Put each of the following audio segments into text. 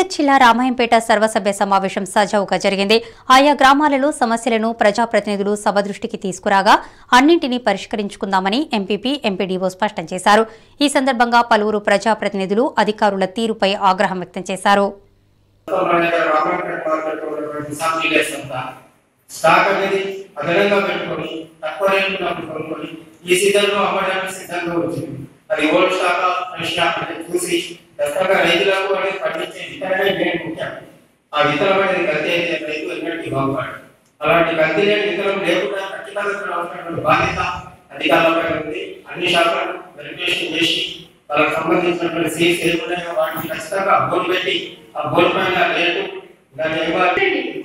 మెదక్ జిల్లా రామాయంపేట సర్వసభ్య సమావేశం సజావుగా జరిగింది ఆయా గ్రామాలలో సమస్యలను ప్రజాప్రతినిధులు సభ దృష్టికి తీసుకురాగా అన్నింటినీ పరిష్కరించుకుందామని ఎంపీపీ ఎంపీడీఓ స్పష్టం చేశారు ఈ సందర్భంగా పలువురు ప్రజాప్రతినిధులు అధికారుల తీరుపై ఆగ్రహం వ్యక్తం చేశారు స్టాక్ అనేది అదనంగా పెట్టుకొని తక్కువ రేటులో కొనుక్కొని ఈ సీజన్ లో అమ్మడానికి సిద్ధంగా వచ్చింది అది ఓల్డ్ స్టాక్ ఫ్రెష్ స్టాక్ అనేది చూసి దత్తగా రైతులకు అనేది పండించే విత్తనమే మెయిన్ ముఖ్యం ఆ విత్తనం అనేది కల్తీ అయితే రైతు ఎన్నటికీ బాగుపడు అలాంటి కల్తీ లేని విత్తనం లేకుండా ఖచ్చితంగా అవసరమైన బాధ్యత అధికారులపై ఉంది అన్ని శాఖలను వెరిఫికేషన్ చేసి వాళ్ళకి సంబంధించినటువంటి సీట్స్ ఏమున్నాయో వాటిని ఖచ్చితంగా బోర్డు పెట్టి ఆ బోర్డు పైన రేటు దాన్ని ఇవ్వాలి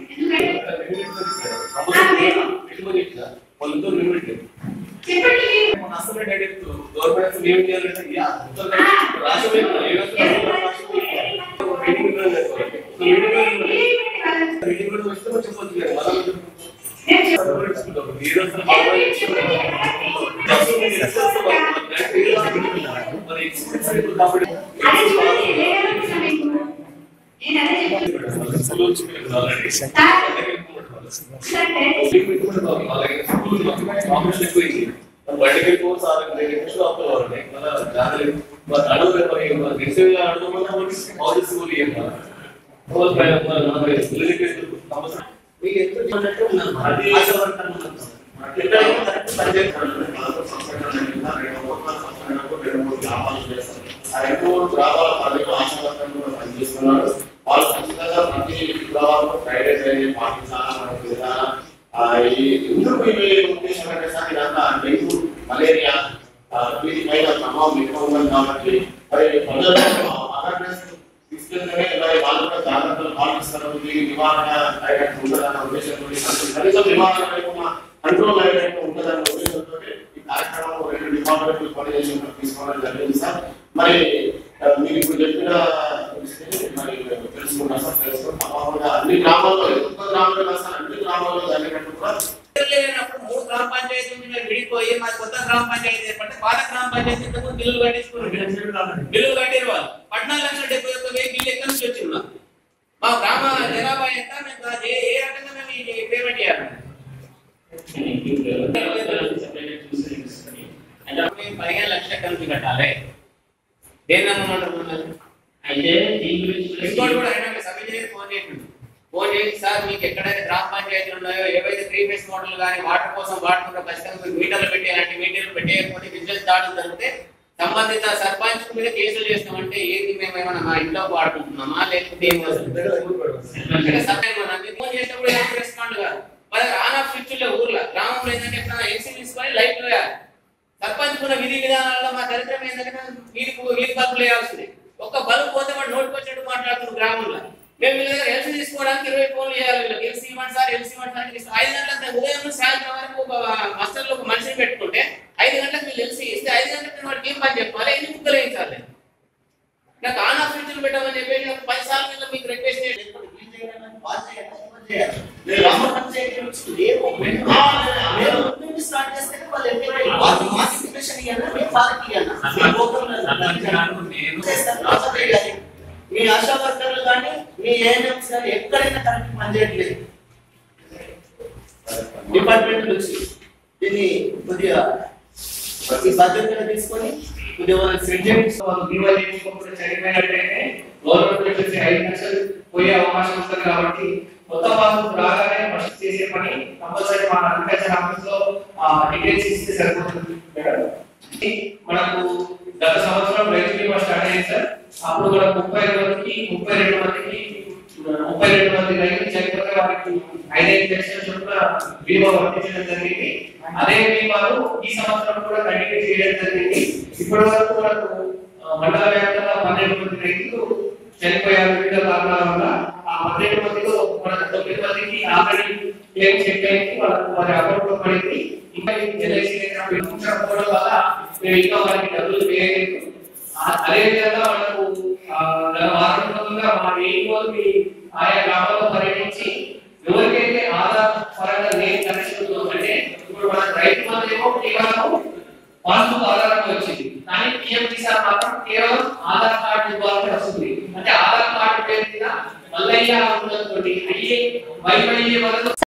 వాళ్ళు ఖచ్చితంగా ప్రతి విప్లవాలకు ఫ్రైడే ఫ్రైడే పాటించాలని ఎందుకు ఇవి ఉద్దేశం అంటే సార్ ఇదంతా డెంగ్యూ మలేరియా ఆ, వీటిపైన ప్రభావం ఎక్కువ ఉంది కాబట్టి మరి ప్రజల్లో అవేర్నెస్ తీసుకెళ్తేనే మరి వాళ్ళు కూడా జాగ్రత్తలు పాటిస్తారు దీని నివారణ అయ్యేటట్టు ఉంటుందన్న ఉద్దేశంతో కనీసం నివారణ లేకుండా కంట్రోల్ అయ్యేటట్టు ఉంటుందన్న ఉద్దేశంతో ఈ కార్యక్రమం రెండు డిపార్ట్మెంట్లు పనిచేసినట్టు తీసుకోవడం జరిగింది సార్ మరి ఆ, మీరు ఇప్పుడు చెప్పిన విషయం మరి తెలుసుకున్నాం సార్ తెలుసుకుని తప్పకుండా అన్ని గ్రామాల్లో ఒక్క గ్రామంలో కాదు సార్ అన్ని గ్రామాల్లో జరిగినట్టు కూడా లేనప్పుడు మూడు గ్రామ పంచాయతీ నుంచి విడిపోయి మాది కొత్త గ్రామ పంచాయతీ ఏర్పడితే పాత గ్రామ పంచాయతీ ఇంతకు బిల్లులు కట్టించుకున్నారు బిల్లులు కట్టారు వాళ్ళు పద్నాలుగు లక్షల డెబ్బై ఒక్క వెయ్యి బిల్లు ఎక్కడి నుంచి వచ్చింది మాకు? మా గ్రామ జనాభా ఎంత మేము దాన్ని ఏ ఏ రకంగా మేము ఈ పేమెంట్ చేయాలి అంటే మేము పదిహేను లక్షల కలిపి కట్టాలి దేని నమ్మమంటారు అయితే దీని గురించి ఇంకోటి కూడా అయినా సబ్ ఇంజనీర్ ఫోన్ చేసిండు ఫోన్ చేసి సార్ మీకు ఎక్కడైతే గ్రామ పంచాయతీలు ఉన్నాయో ఏవైతే త్రీ ఫేస్ మోడల్ కానీ వాటర్ కోసం వాడుకుంటే ఖచ్చితంగా మీరు మీటర్లు పెట్టి అలాంటి మీటర్లు పెట్టేయకపోతే విజిలెన్స్ దాడులు జరిగితే సంబంధిత సర్పంచ్ మీద కేసులు చేస్తామంటే ఏంది మేము ఏమైనా మా ఇంట్లో వాడుకుంటున్నామా లేకపోతే ఏం అంటే సర్పంచ్ మన అన్ని ఫోన్ చేసినప్పుడు ఏం రెస్పాండ్ కాదు మరి ఆన్ ఆఫ్ స్విచ్ లో ఊర్లో గ్రామంలో ఏంటంటే ఎప్పుడైనా ఎక్సీ తీసుకొని లైట్ వేయాలి సర్పంచ్ ఉన్న విధి విధానాల్లో మా దరిద్రం ఏంటంటే వీధికి వీధి బల్బులు వేయాల్సింది ఒక్క బల్బు పోతే వాడు నోటికి వచ్చినట్టు మాట్లాడుతున్నారు గ్రామంలో మేము వీళ్ళ దగ్గర ఎల్సీ తీసుకోవడానికి ఇరవై ఫోన్లు చేయాలి వీళ్ళకి ఎల్సీ ఇవ్వండి సార్ ఎల్సీ ఇవ్వండి సార్ అని ఇస్తే ఐదు గంటల ఉదయం నుంచి సాయంత్రం వరకు ఒక మాస్టర్లో ఒక మనిషిని పెట్టుకుంటే ఐదు గంటలకు వీళ్ళు ఎల్సీ ఇస్తే ఐదు గంటలకు నేను వాడికి ఏం పని చెప్పాలి ఎన్ని ముక్కలు వేయించాలి నాకు ఆన్ ఆఫ్ స్విచ్లు పెట్టమని చెప్పేసి నాకు పది సార్లు నేను మీకు రిక్వెస్ట్ చేసి మీ ఆశా వర్కర్లు కానీ మీ ఏఎన్ఎంస్ కానీ ఎక్కడైనా కరెక్ట్ పనిచేయట్లేదు డిపార్ట్మెంట్ నుంచి దీన్ని కొద్దిగా ఈ బాధ్యతగా తీసుకొని కొద్దిగా వాళ్ళకి సెట్ చేయండి వాళ్ళు దీవాళీ చేసుకోకుండా చనిపోయినట్టయితే గవర్నమెంట్ వచ్చేసి ఐదు లక్షలు పోయే అవకాశం ఉంటుంది కాబట్టి కొత్త వాళ్ళు రాగానే ఫస్ట్ చేసే పని కంపల్సరీ మన అగ్రికల్చర్ ఆఫీస్ లో డీటెయిల్స్ ఇస్తే సరిపోతుంది మేడం మనకు గత సంవత్సరం రైతు బీమా స్టార్ట్ అయింది సార్ అప్పుడు కూడా ముప్పై ఐదు మందికి ముప్పై రెండు మందికి ముప్పై రెండు మంది రైతులు చనిపోతే వారికి ఐదైదు లక్షల చొప్పున బీమా వర్తించడం జరిగింది అదే బీమాలు ఈ సంవత్సరం కూడా కంటిన్యూ చేయడం జరిగింది ఇప్పటి వరకు మనకు ఆ, మండల వ్యాప్తంగా పన్నెండు మంది రైతులు చనిపోయారు వివిధ కారణాల వల్ల ఆ పన్నెండు మందిలో మన తొమ్మిది మందికి ఆల్రెడీ క్లెయిమ్ చెక్ అయింది వాళ్ళకు వారి అకౌంట్ లో పడింది ఇంకా ఎల్ఐసి పోవడం వల్ల మేము ఇంకా వారికి డబ్బులు వేయలేదు ఆ- అదే విధంగా మనకు ఆ, గత వారం రోజులుగా మా ఏఈఓలు మీ ఆయా గ్రామాల్లో పర్యటించి ఎవరికైతే ఆధార్ పరంగా నేను కనెక్షన్ ఉందో అంటే ఇప్పుడు మన రైతు మందేమో కేవలం పాస్బుక్ ఆధారంగా వచ్చింది కానీ పిఎం కిసాన్ మాత్రం కేవలం ఆధార్ కార్డు ద్వారా వస్తుంది అంటే ఆధార్ కార్డు పేరు మీద మల్లయ్య అనుకున్నతోటి అయ్యే వైవయ్యే వరకు